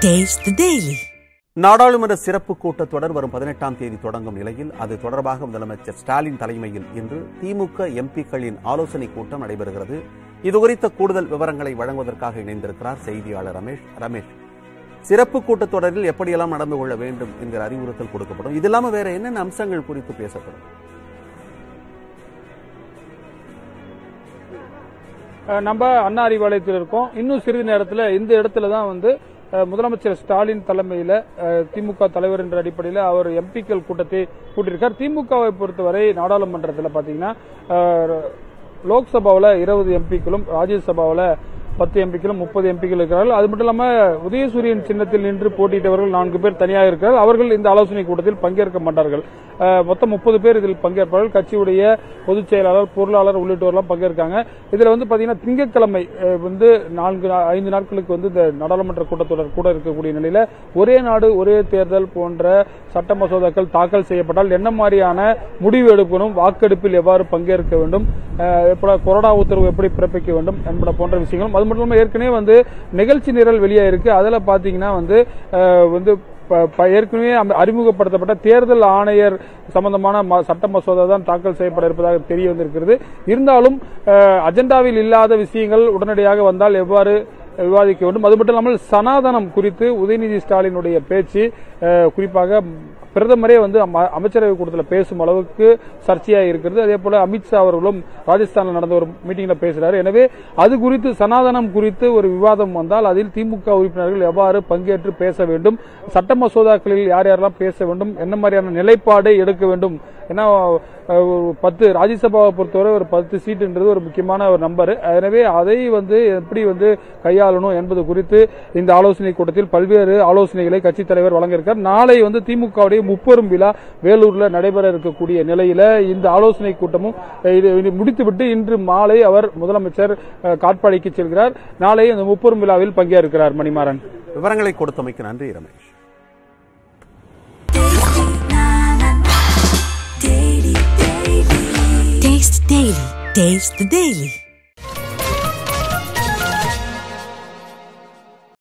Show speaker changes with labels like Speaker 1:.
Speaker 1: Taste the Daily.
Speaker 2: நாடாளுமன்ற சிறப்பு கூட்டத்தொடர் வரும் பதினெட்டாம் தேதி தொடங்கும் நிலையில் அது தொடர்பாக முதலமைச்சர் ஸ்டாலின் தலைமையில் இன்று திமுக எம்பிக்களின் ஆலோசனை கூட்டம் நடைபெறுகிறது இதுகுறித்த கூடுதல் விவரங்களை வழங்குவதற்காக இணைந்திருக்கிறார் செய்தியாளர் ரமேஷ் ரமேஷ் சிறப்பு கூட்டத்தொடரில் எப்படியெல்லாம் நடந்து கொள்ள வேண்டும் என்கிற அறிவுறுத்தல் கொடுக்கப்படும் இது இல்லாம வேற என்னென்ன அம்சங்கள் குறித்து பேசப்படும்
Speaker 3: அஹ் நம்ம அண்ணா அறிவாலயத்தில் இருக்கோம் இன்னும் சிறிது நேரத்தில் இந்த இடத்துல தான் வந்து அஹ், முதலமைச்சர் ஸ்டாலின் தலைமையில் திமுக தலைவர் என்ற அடிப்படையில் அவர் எம்பிக்கள் கூட்டத்தை கூட்டியிருக்கார் திமுகவை பொறுத்தவரை நாடாளுமன்றத்தில் பார்த்தீங்கன்னா அஹ், லோக்சபாவில் இருபது எம்பிக்களும் ராஜ்யசபாவில் பத்து எம்பிக்களும் முப்பது எம்பிக்கள் இருக்கிறார்கள் அது மட்டும் இல்லாம உதயசூரியன் சின்னத்தில் நின்று போட்டியிட்டவர்கள் நான்கு பேர் தனியாக இருக்கிறார்கள் அவர்கள் இந்த ஆலோசனை கூட்டத்தில் பங்கேற்க மாட்டார்கள் அஹ், மொத்தம் முப்பது பேர் இதில் பங்கேற்பார்கள் கட்சியுடைய பொதுச் செயலாளர் பொருளாளர் உள்ளிட்டோர்லாம் பங்கேற்காங்க இதுல வந்து பாத்தீங்கன்னா திங்கட்கிழமை அஹ், வந்து நான்கு நா- ஐந்து நாட்களுக்கு வந்து இந்த நாடாளுமன்ற கூட்டத்தொடர் கூட இருக்கக்கூடிய நிலையில ஒரே நாடு ஒரே தேர்தல் போன்ற சட்ட மசோதாக்கள் தாக்கல் செய்யப்பட்டால் என்ன மாதிரியான முடிவு எடுக்கணும் வாக்கெடுப்பில் எவ்வாறு பங்கேற்க வேண்டும் அஹ், எப்ப கொரோனா உத்தரவு எப்படி பிறப்பிக்க வேண்டும் என்பன போன்ற விஷயங்களும் அது மட்டும் இல்லாம ஏற்கனவே வந்து நிகழ்ச்சி நிரல் வெளியே இருக்கு அதுல பாத்தீங்கன்னா வந்து அஹ், வந்து ப- ப- ஏற்கனவே அம- அறிமுகப்படுத்தப்பட்ட தேர்தல் ஆணையர் சம்பந்தமான ம- சட்ட மசோதா தான் தாக்கல் செய்யப்பட இருப்பதாக தெரிய வந்திருக்கிறது இருந்தாலும் அஹ், அஜெண்டாவில் இல்லாத விஷயங்கள் உடனடியாக வந்தால் எவ்வாறு விவாதிக்க வேண்டும் அது மட்டும் இல்லாமல் சனாதனம் குறித்து உதயநிதி ஸ்டாலினுடைய பேச்சு அஹ், குறிப்பாக பிரதமரே வந்து அம- அமைச்சரவை கூட்டத்தில் பேசும் அளவுக்கு சர்ச்சையாக இருக்கிறது அதே போல அமித்ஷா அவர்களும் ராஜஸ்தானில் நடந்த ஒரு மீட்டிங்ல பேசுறாரு எனவே அது குறித்து சனாதனம் குறித்து ஒரு விவாதம் வந்தால் அதில் திமுக உறுப்பினர்கள் எவ்வாறு பங்கேற்று பேச வேண்டும் சட்ட மசோதாக்களில் யார் யாரெல்லாம் பேச வேண்டும் என்ன மாதிரியான நிலைப்பாடை எடுக்க வேண்டும் ஏன்னா அஹ், ஒரு பத்து ராஜ்யசபாவை பொறுத்தவரை ஒரு பத்து சீட்டுன்றது ஒரு முக்கியமான ஒரு நம்பர் எனவே அதை வந்து எப்படி வந்து கையாளணும் என்பது குறித்து இந்த ஆலோசனை கூட்டத்தில் பல்வேறு ஆலோசனைகளை கட்சித் தலைவர் வழங்க இருக்கார் நாளை வந்து திமுகவுடைய முப்பெரும் விழா வேலூர்ல நடைபெற இருக்கக்கூடிய நிலையில இந்த ஆலோசனை கூட்டமும் அஹ், இது இது முடித்துவிட்டு இன்று மாலை அவர் முதலமைச்சர் அஹ், காட்பாடிக்கு செல்கிறார் நாளை இந்த முப்பெரும் விழாவில் பங்கேற்கிறார் மணிமாறன்
Speaker 2: விவரங்களை கொடுத்தமைக்கு நன்றி Ramesh
Speaker 1: Taste the Daily. Taste the Daily.